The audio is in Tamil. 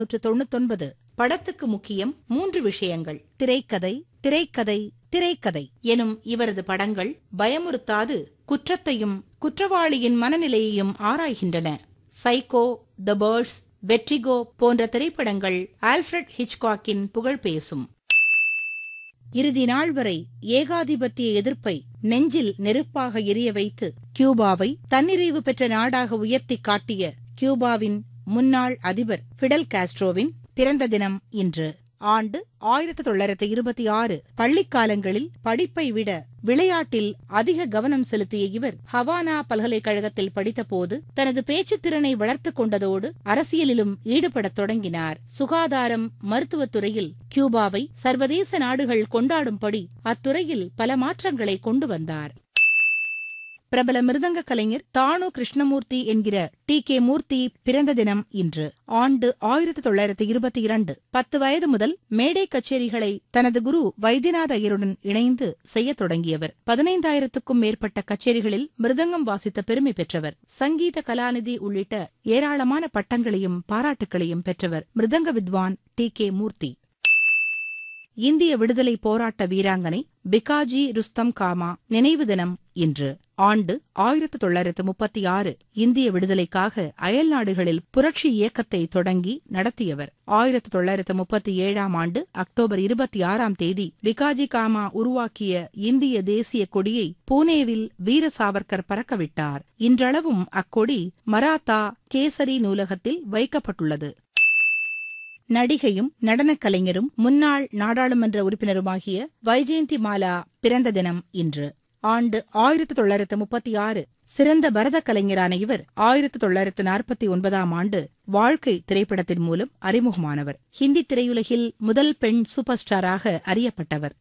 நூற்று தொண்ணூத்தொன்பது படத்துக்கு முக்கியம் மூன்று விஷயங்கள் திரைக்கதை திரைக்கதை திரைக்கதை எனும் இவரது படங்கள் பயமுறுத்தாது குற்றத்தையும் குற்றவாளியின் மனநிலையையும் ஆராய்கின்றன சைக்கோ த பேர்ட்ஸ் வெட்ரிகோ போன்ற திரைப்படங்கள் ஆல்ஃபிரட் ஹிச்காக்கின் புகழ் பேசும் இறுதி நாள் வரை ஏகாதிபத்திய எதிர்ப்பை நெஞ்சில் நெருப்பாக எரிய வைத்து கியூபாவை தன்னிறைவு பெற்ற நாடாக உயர்த்தி காட்டிய கியூபாவின் முன்னாள் அதிபர் பிடல் காஸ்ட்ரோவின் பிறந்த தினம் இன்று ஆண்டு ஆயிரத்தி தொள்ளாயிரத்தி இருபத்தி ஆறு பள்ளிக்காலங்களில் படிப்பை விட விளையாட்டில் அதிக கவனம் செலுத்திய இவர் ஹவானா பல்கலைக்கழகத்தில் படித்தபோது தனது பேச்சுத் திறனை வளர்த்துக் கொண்டதோடு அரசியலிலும் ஈடுபடத் தொடங்கினார் சுகாதாரம் மருத்துவத் துறையில் கியூபாவை சர்வதேச நாடுகள் கொண்டாடும்படி அத்துறையில் பல மாற்றங்களை கொண்டு வந்தார் பிரபல மிருதங்க கலைஞர் தானு கிருஷ்ணமூர்த்தி என்கிற டி கே மூர்த்தி பிறந்த தினம் இன்று ஆண்டு ஆயிரத்தி தொள்ளாயிரத்தி இருபத்தி இரண்டு பத்து வயது முதல் மேடை கச்சேரிகளை தனது குரு வைத்தியநாத ஐயருடன் இணைந்து செய்யத் தொடங்கியவர் பதினைந்தாயிரத்துக்கும் மேற்பட்ட கச்சேரிகளில் மிருதங்கம் வாசித்த பெருமை பெற்றவர் சங்கீத கலாநிதி உள்ளிட்ட ஏராளமான பட்டங்களையும் பாராட்டுகளையும் பெற்றவர் மிருதங்க வித்வான் டி கே மூர்த்தி இந்திய விடுதலை போராட்ட வீராங்கனை பிகாஜி ருஸ்தம் காமா நினைவு தினம் இன்று ஆண்டு ஆயிரத்து தொள்ளாயிரத்து முப்பத்தி ஆறு இந்திய விடுதலைக்காக அயல் நாடுகளில் புரட்சி இயக்கத்தை தொடங்கி நடத்தியவர் ஆயிரத்து தொள்ளாயிரத்து முப்பத்தி ஏழாம் ஆண்டு அக்டோபர் இருபத்தி ஆறாம் தேதி பிகாஜி காமா உருவாக்கிய இந்திய தேசிய கொடியை பூனேவில் வீர சாவர்கர் பறக்கவிட்டார் இன்றளவும் அக்கொடி மராத்தா கேசரி நூலகத்தில் வைக்கப்பட்டுள்ளது நடிகையும் நடனக் கலைஞரும் முன்னாள் நாடாளுமன்ற உறுப்பினருமாகிய வைஜெயந்தி மாலா பிறந்த தினம் இன்று ஆண்டு ஆயிரத்து தொள்ளாயிரத்து முப்பத்தி ஆறு சிறந்த பரத கலைஞரான இவர் ஆயிரத்து தொள்ளாயிரத்து நாற்பத்தி ஒன்பதாம் ஆண்டு வாழ்க்கை திரைப்படத்தின் மூலம் அறிமுகமானவர் ஹிந்தி திரையுலகில் முதல் பெண் சூப்பர் ஸ்டாராக அறியப்பட்டவர்